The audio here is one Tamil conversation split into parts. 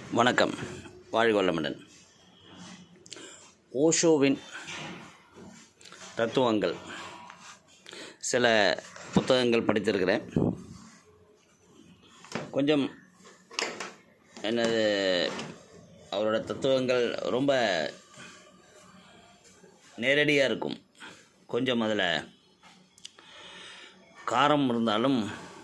வணக்கம் வாழ்க வளமுடன் ஓஷோவின் தத்துவங்கள் சில புத்தகங்கள் படித்திருக்கிறேன் கொஞ்சம் என்னது அவரோட தத்துவங்கள் ரொம்ப நேரடியாக இருக்கும் கொஞ்சம் அதில் காரம் இருந்தாலும்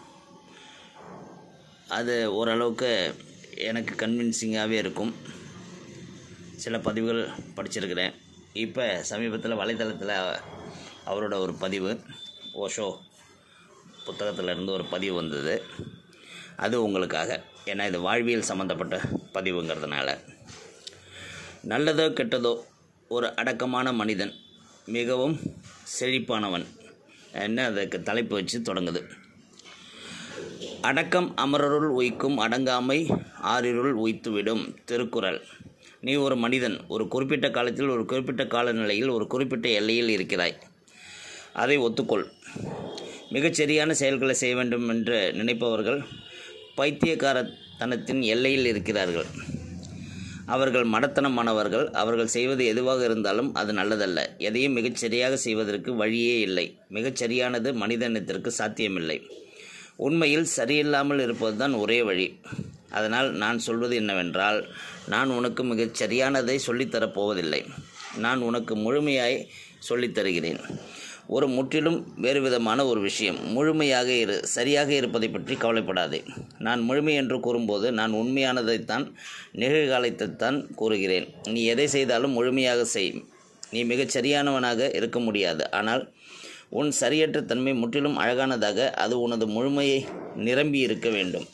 அது ஓரளவுக்கு எனக்கு கன்வின்சிங்காகவே இருக்கும் சில பதிவுகள் படிச்சிருக்கிறேன் இப்போ சமீபத்தில் வலைத்தளத்தில் அவரோட ஒரு பதிவு ஓஷோ புத்தகத்தில் இருந்து ஒரு பதிவு வந்தது அது உங்களுக்காக ஏன்னா இது வாழ்வியல் சம்மந்தப்பட்ட பதிவுங்கிறதுனால நல்லதோ கெட்டதோ ஒரு அடக்கமான மனிதன் மிகவும் செழிப்பானவன் என்ன அதுக்கு தலைப்பு வச்சு தொடங்குது அடக்கம் அமரருள் உய்க்கும் அடங்காமை ஆறிருள் உய்த்துவிடும் திருக்குறள் நீ ஒரு மனிதன் ஒரு குறிப்பிட்ட காலத்தில் ஒரு குறிப்பிட்ட காலநிலையில் ஒரு குறிப்பிட்ட எல்லையில் இருக்கிறாய் அதை ஒத்துக்கொள் மிகச்சரியான செயல்களை செய்ய வேண்டும் என்று நினைப்பவர்கள் பைத்தியக்காரத்தனத்தின் எல்லையில் இருக்கிறார்கள் அவர்கள் மடத்தனமானவர்கள் அவர்கள் செய்வது எதுவாக இருந்தாலும் அது நல்லதல்ல எதையும் மிகச்சரியாக செய்வதற்கு வழியே இல்லை மிகச்சரியானது மனிதனத்திற்கு சாத்தியமில்லை உண்மையில் சரியில்லாமல் இருப்பதுதான் ஒரே வழி அதனால் நான் சொல்வது என்னவென்றால் நான் உனக்கு மிகச் சரியானதை சொல்லித்தரப் போவதில்லை நான் உனக்கு முழுமையாய் சொல்லித் தருகிறேன் ஒரு முற்றிலும் வேறு விதமான ஒரு விஷயம் முழுமையாக இரு சரியாக இருப்பதை பற்றி கவலைப்படாதே நான் முழுமை என்று கூறும்போது நான் உண்மையானதைத்தான் நிகழ்காலத்தைத்தான் கூறுகிறேன் நீ எதை செய்தாலும் முழுமையாக செய் நீ மிகச் சரியானவனாக இருக்க முடியாது ஆனால் உன் சரியற்ற தன்மை முற்றிலும் அழகானதாக அது உனது முழுமையை நிரம்பி இருக்க வேண்டும்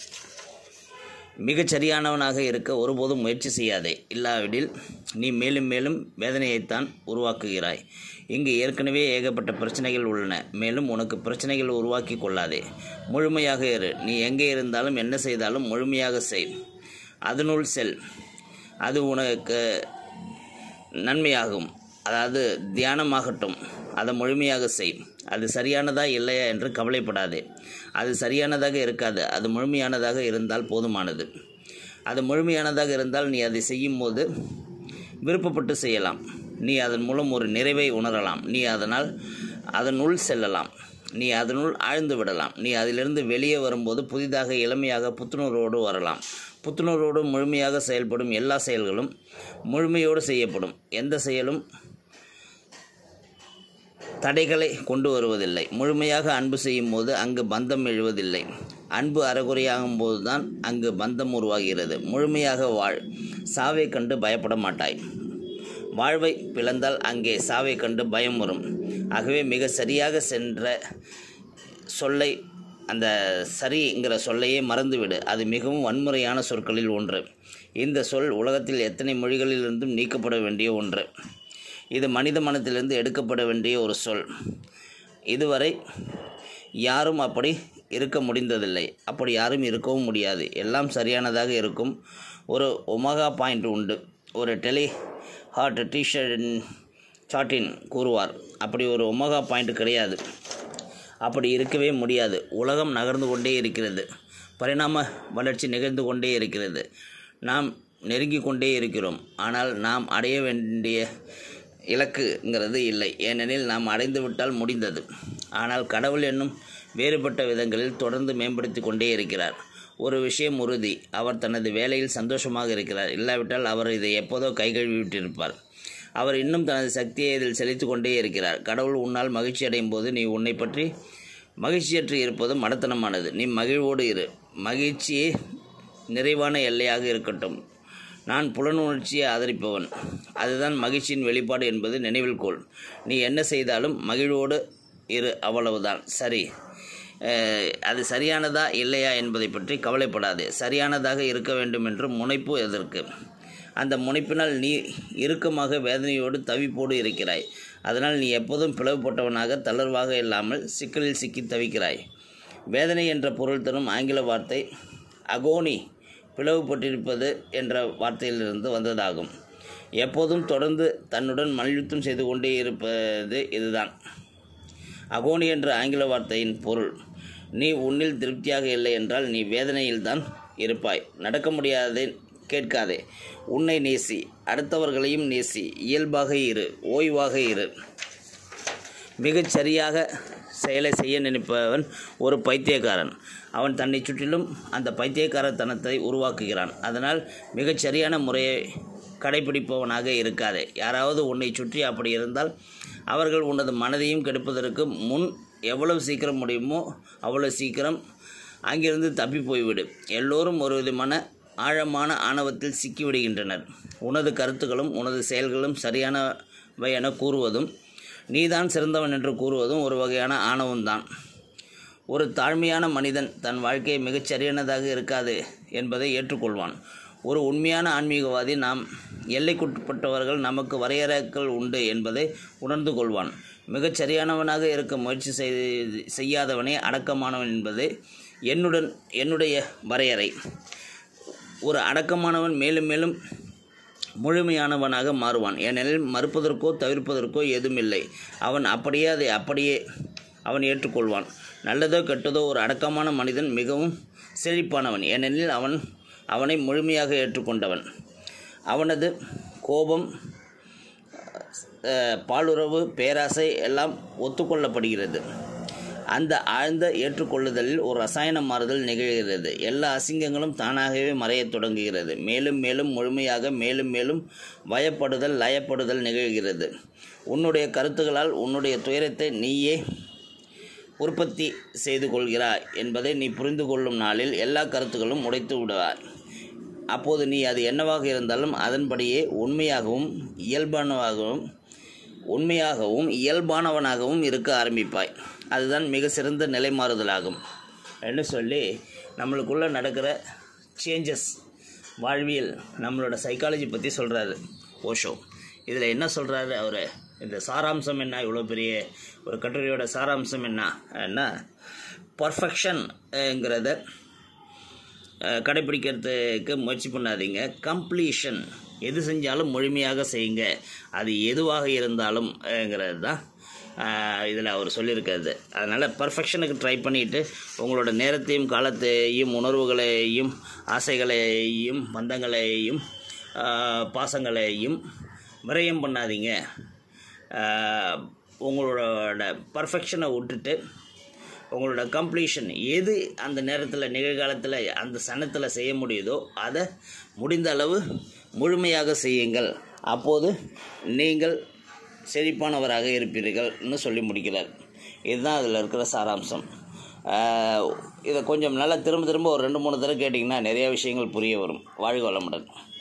மிகச் சரியானவனாக இருக்க ஒருபோதும் முயற்சி செய்யாதே இல்லாவிடில் நீ மேலும் மேலும் வேதனையைத்தான் உருவாக்குகிறாய் இங்கு ஏற்கனவே ஏகப்பட்ட பிரச்சனைகள் உள்ளன மேலும் உனக்கு பிரச்சனைகள் உருவாக்கி கொள்ளாதே முழுமையாக இரு நீ எங்கே இருந்தாலும் என்ன செய்தாலும் முழுமையாக செய் அதனுள் செல் அது உனக்கு நன்மையாகும் அதாவது தியானமாகட்டும் அதை முழுமையாக செய் அது சரியானதா இல்லையா என்று கவலைப்படாதே அது சரியானதாக இருக்காது அது முழுமையானதாக இருந்தால் போதுமானது அது முழுமையானதாக இருந்தால் நீ அதை செய்யும்போது விருப்பப்பட்டு செய்யலாம் நீ அதன் மூலம் ஒரு நிறைவை உணரலாம் நீ அதனால் அதனுள் செல்லலாம் நீ அதனுள் ஆழ்ந்து விடலாம் நீ அதிலிருந்து வெளியே வரும்போது புதிதாக இளமையாக புத்துணர்வோடு வரலாம் புத்துணர்வோடு முழுமையாக செயல்படும் எல்லா செயல்களும் முழுமையோடு செய்யப்படும் எந்த செயலும் தடைகளை கொண்டு வருவதில்லை முழுமையாக அன்பு செய்யும் போது அங்கு பந்தம் எழுவதில்லை அன்பு அறகுறையாகும் போதுதான் அங்கு பந்தம் உருவாகிறது முழுமையாக வாழ் சாவை கண்டு பயப்பட மாட்டாய் வாழ்வை பிளந்தால் அங்கே சாவை கண்டு பயம் வரும் ஆகவே மிக சரியாக சென்ற சொல்லை அந்த சரிங்கிற சொல்லையே மறந்துவிடு அது மிகவும் வன்முறையான சொற்களில் ஒன்று இந்த சொல் உலகத்தில் எத்தனை மொழிகளிலிருந்தும் நீக்கப்பட வேண்டிய ஒன்று இது மனித மனத்திலிருந்து எடுக்கப்பட வேண்டிய ஒரு சொல் இதுவரை யாரும் அப்படி இருக்க முடிந்ததில்லை அப்படி யாரும் இருக்கவும் முடியாது எல்லாம் சரியானதாக இருக்கும் ஒரு ஒமகா பாயிண்ட் உண்டு ஒரு டெலி ஹார்ட் டீஷர்ட் சாட்டின் கூறுவார் அப்படி ஒரு ஒமகா பாயிண்ட் கிடையாது அப்படி இருக்கவே முடியாது உலகம் நகர்ந்து கொண்டே இருக்கிறது பரிணாம வளர்ச்சி நிகழ்ந்து கொண்டே இருக்கிறது நாம் நெருங்கி கொண்டே இருக்கிறோம் ஆனால் நாம் அடைய வேண்டிய இலக்குங்கிறது இல்லை ஏனெனில் நாம் அடைந்து விட்டால் முடிந்தது ஆனால் கடவுள் என்னும் வேறுபட்ட விதங்களில் தொடர்ந்து மேம்படுத்தி கொண்டே இருக்கிறார் ஒரு விஷயம் உறுதி அவர் தனது வேலையில் சந்தோஷமாக இருக்கிறார் இல்லாவிட்டால் அவர் இதை எப்போதோ கை கழுவி விட்டிருப்பார் அவர் இன்னும் தனது சக்தியை இதில் செலுத்தி கொண்டே இருக்கிறார் கடவுள் உன்னால் மகிழ்ச்சி அடையும் போது நீ உன்னை பற்றி மகிழ்ச்சியற்று இருப்பது மடத்தனமானது நீ மகிழ்வோடு இரு மகிழ்ச்சியே நிறைவான எல்லையாக இருக்கட்டும் நான் புலனுணர்ச்சியை ஆதரிப்பவன் அதுதான் மகிழ்ச்சியின் வெளிப்பாடு என்பது நினைவில் கொள் நீ என்ன செய்தாலும் மகிழ்வோடு இரு அவ்வளவுதான் சரி அது சரியானதா இல்லையா என்பதை பற்றி கவலைப்படாதே சரியானதாக இருக்க வேண்டும் என்று முனைப்பு எதற்கு அந்த முனைப்பினால் நீ இறுக்கமாக வேதனையோடு தவிப்போடு இருக்கிறாய் அதனால் நீ எப்போதும் பிளவுபட்டவனாக தளர்வாக இல்லாமல் சிக்கலில் சிக்கி தவிக்கிறாய் வேதனை என்ற பொருள் தரும் ஆங்கில வார்த்தை அகோனி பிளவுபட்டிருப்பது என்ற வார்த்தையிலிருந்து வந்ததாகும் எப்போதும் தொடர்ந்து தன்னுடன் மல்யுத்தம் செய்து கொண்டே இருப்பது இதுதான் அகோனி என்ற ஆங்கில வார்த்தையின் பொருள் நீ உன்னில் திருப்தியாக இல்லை என்றால் நீ வேதனையில்தான் இருப்பாய் நடக்க முடியாத கேட்காதே உன்னை நேசி அடுத்தவர்களையும் நேசி இயல்பாக இரு ஓய்வாக இரு மிகச் சரியாக செயலை செய்ய நினைப்பவன் ஒரு பைத்தியக்காரன் அவன் தன்னை சுற்றிலும் அந்த பைத்தியக்காரத்தனத்தை உருவாக்குகிறான் அதனால் மிகச் சரியான முறையை கடைபிடிப்பவனாக இருக்காதே யாராவது உன்னை சுற்றி அப்படி இருந்தால் அவர்கள் உனது மனதையும் கெடுப்பதற்கு முன் எவ்வளவு சீக்கிரம் முடியுமோ அவ்வளவு சீக்கிரம் அங்கிருந்து தப்பி போய்விடு எல்லோரும் ஒரு விதமான ஆழமான ஆணவத்தில் சிக்கிவிடுகின்றனர் உனது கருத்துக்களும் உனது செயல்களும் சரியானவை என கூறுவதும் நீதான் சிறந்தவன் என்று கூறுவதும் ஒரு வகையான ஆணவம்தான் ஒரு தாழ்மையான மனிதன் தன் வாழ்க்கையை மிகச் சரியானதாக இருக்காது என்பதை ஏற்றுக்கொள்வான் ஒரு உண்மையான ஆன்மீகவாதி நாம் எல்லைக்குட்பட்டவர்கள் நமக்கு வரையறைகள் உண்டு என்பதை உணர்ந்து கொள்வான் மிகச் சரியானவனாக இருக்க முயற்சி செய்து செய்யாதவனே அடக்கமானவன் என்பது என்னுடன் என்னுடைய வரையறை ஒரு அடக்கமானவன் மேலும் மேலும் முழுமையானவனாக மாறுவான் ஏனெனில் மறுப்பதற்கோ தவிர்ப்பதற்கோ எதுவுமில்லை அவன் அப்படியே அதை அப்படியே அவன் ஏற்றுக்கொள்வான் நல்லதோ கெட்டதோ ஒரு அடக்கமான மனிதன் மிகவும் செழிப்பானவன் ஏனெனில் அவன் அவனை முழுமையாக ஏற்றுக்கொண்டவன் அவனது கோபம் அஹ், பாலுறவு பேராசை எல்லாம் ஒத்துக்கொள்ளப்படுகிறது அந்த ஆழ்ந்த ஏற்றுக்கொள்ளுதலில் ஒரு ரசாயன மாறுதல் நிகழ்கிறது எல்லா அசிங்கங்களும் தானாகவே மறையத் தொடங்குகிறது மேலும் மேலும் முழுமையாக மேலும் மேலும் வயப்படுதல் லயப்படுதல் நிகழ்கிறது உன்னுடைய கருத்துக்களால் உன்னுடைய துயரத்தை நீயே உற்பத்தி செய்து கொள்கிறாய் என்பதை நீ புரிந்து கொள்ளும் நாளில் எல்லா கருத்துக்களும் உடைத்து விடுவாய் அப்போது நீ அது என்னவாக இருந்தாலும் அதன்படியே உண்மையாகவும் இயல்பானவாகவும் உண்மையாகவும் இயல்பானவனாகவும் இருக்க ஆரம்பிப்பாய் அதுதான் மிக சிறந்த நிலை மாறுதலாகும் என்று சொல்லி நம்மளுக்குள்ளே நடக்கிற சேஞ்சஸ் வாழ்வியல் நம்மளோட சைக்காலஜி பற்றி சொல்கிறாரு ஓஷோ இதில் என்ன சொல்கிறாரு அவர் இந்த சாராம்சம் என்ன இவ்வளோ பெரிய ஒரு கட்டுரையோட சாராம்சம் என்ன என்ன பர்ஃபெக்ஷன்ங்கிறத அஹ், கடைப்பிடிக்கிறதுக்கு முயற்சி பண்ணாதீங்க கம்ப்ளீஷன் எது செஞ்சாலும் முழுமையாக செய்யுங்க அது எதுவாக இருந்தாலும்ங்கிறது தான் இதில் அவர் சொல்லியிருக்கிறது அதனால் பர்ஃபெக்ஷனுக்கு ட்ரை பண்ணிவிட்டு உங்களோட நேரத்தையும் காலத்தையும் உணர்வுகளையும் ஆசைகளையும் பந்தங்களையும் அஹ், பாசங்களையும் விரயம் பண்ணாதீங்க அஹ், உங்களோட பர்ஃபெக்ஷனை விட்டுட்டு உங்களோட கம்ப்ளீஷன் எது அந்த நேரத்தில் நிகழ்காலத்தில் அந்த சனத்தில் செய்ய முடியுதோ அதை முடிந்த அளவு முழுமையாக செய்யுங்கள் அப்போது நீங்கள் செழிப்பானவராக இருப்பீர்கள்னு சொல்லி முடிக்கிறார் இதுதான் அதில் இருக்கிற சாராம்சம் ஆஹ் இதை கொஞ்சம் நல்லா திரும்ப திரும்ப ஒரு ரெண்டு மூணு தடவை கேட்டிங்கன்னா நிறைய விஷயங்கள் புரிய வரும் வாழ்க வளமுடன்